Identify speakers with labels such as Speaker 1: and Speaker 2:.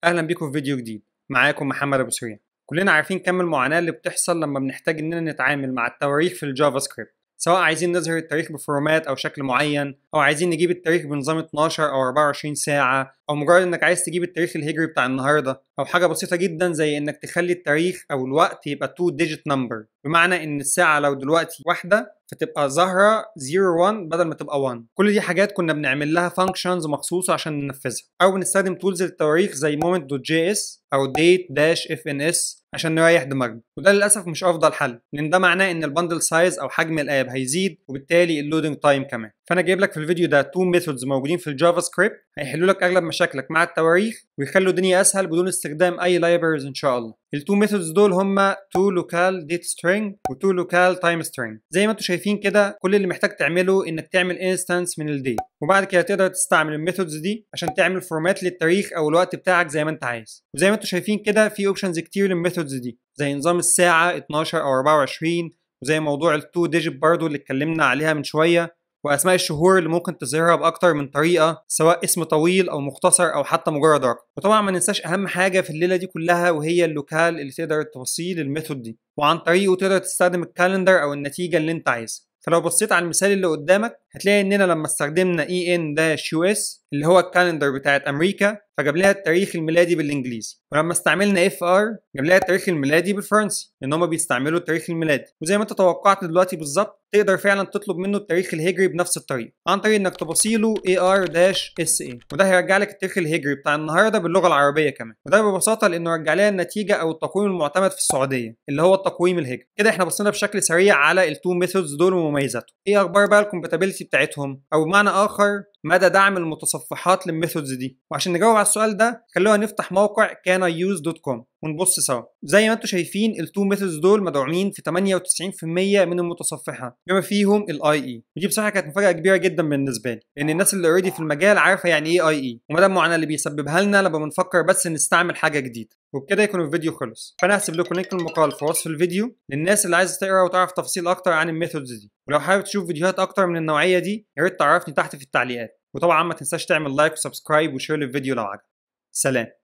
Speaker 1: اهلا بيكم في فيديو جديد معاكم محمد ابو سريع كلنا عارفين كم المعاناه اللي بتحصل لما بنحتاج اننا نتعامل مع التواريخ في الجافا سكريبت سواء عايزين نظهر التاريخ بفورمات او شكل معين او عايزين نجيب التاريخ بنظام 12 او 24 ساعه او مجرد انك عايز تجيب التاريخ الهجري بتاع النهارده او حاجه بسيطه جدا زي انك تخلي التاريخ او الوقت يبقى 2 ديجيت نمبر بمعنى ان الساعه لو دلوقتي واحده فتبقى ظاهره 01 بدل ما تبقى 1 كل دي حاجات كنا بنعمل لها فانكشنز مخصوصه عشان ننفذها او بنستخدم تولز للتواريخ زي moment.js او date-fns عشان نريح دماغنا وده للاسف مش افضل حل لان ده معناه ان البندل سايز او حجم الاب هيزيد وبالتالي اللودنج تايم كمان فانا جايب لك في الفيديو ده تو ميثودز موجودين في الجافا سكريبت هيحلوا لك اغلب مشاكلك مع التواريخ ويخلوا الدنيا اسهل بدون استخدام اي لايبرز ان شاء الله التو ميثودز دول هما تو لوكال ديت سترينج وتو لوكال تايم سترينج زي ما انتم شايفين كده كل اللي محتاج تعمله انك تعمل انستنس من الديت وبعد كده تقدر تستعمل الميثودز دي عشان تعمل فورمات للتاريخ او الوقت بتاعك زي ما انت عايز وزي ما انتم شايفين كده في اوبشنز كتير للميثودز دي زي نظام الساعه 12 او 24 وزي موضوع التو ديجيت برضو اللي اتكلمنا عليها من شويه واسماء الشهور اللي ممكن تظهرها باكتر من طريقه سواء اسم طويل او مختصر او حتى مجرد رقم وطبعا ما ننساش اهم حاجه في الليله دي كلها وهي اللوكال اللي تقدر توصيه للميثود دي وعن طريقه تقدر تستخدم الكالندر او النتيجه اللي انت عايزها فلو بصيت على المثال اللي قدامك هتلاقي اننا لما استخدمنا en-us اللي هو الكالندر بتاعت امريكا فجاب لها التاريخ الميلادي بالانجليزي ولما استعملنا اف ار جاب لها التاريخ الميلادي بالفرنسي لان هما بيستعملوا التاريخ الميلادي وزي ما انت توقعت دلوقتي بالظبط تقدر فعلا تطلب منه التاريخ الهجري بنفس الطريقه عن طريق انك تبصيله ar-sa وده هيرجع لك التاريخ الهجري بتاع النهارده باللغه العربيه كمان وده ببساطه لانه رجع لنا النتيجه او التقويم المعتمد في السعوديه اللي هو التقويم الهجري كده احنا بصينا بشكل سريع على التو ميثودز دول ومميزاتهم ايه اخبار بقى الكومباتيبلتي بتاعتهم او بمعنى اخر مدى دعم المتصفحات للميثودز دي وعشان نجاوب على السؤال ده خلونا نفتح موقع caniuse.com ونبص سوا زي ما انتم شايفين التو ميثودز دول مدعومين في 98% من المتصفحات بما فيهم الاي اي ودي بصراحه كانت مفاجاه كبيره جدا بالنسبه لي لان الناس اللي اوريدي في المجال عارفه يعني ايه اي اي ومدى المعاناه اللي بيسببها لنا لما بنفكر بس نستعمل حاجه جديده وبكده يكون الفيديو خلص فانا هسيب لكم لينك المقال في وصف الفيديو للناس اللي عايزه تقرا وتعرف تفاصيل اكتر عن الميثودز دي ولو حابب تشوف فيديوهات اكتر من النوعيه دي يا ريت تعرفني تحت في التعليقات وطبعا ما تنساش تعمل لايك وسبسكرايب وشير للفيديو لو عجبك سلام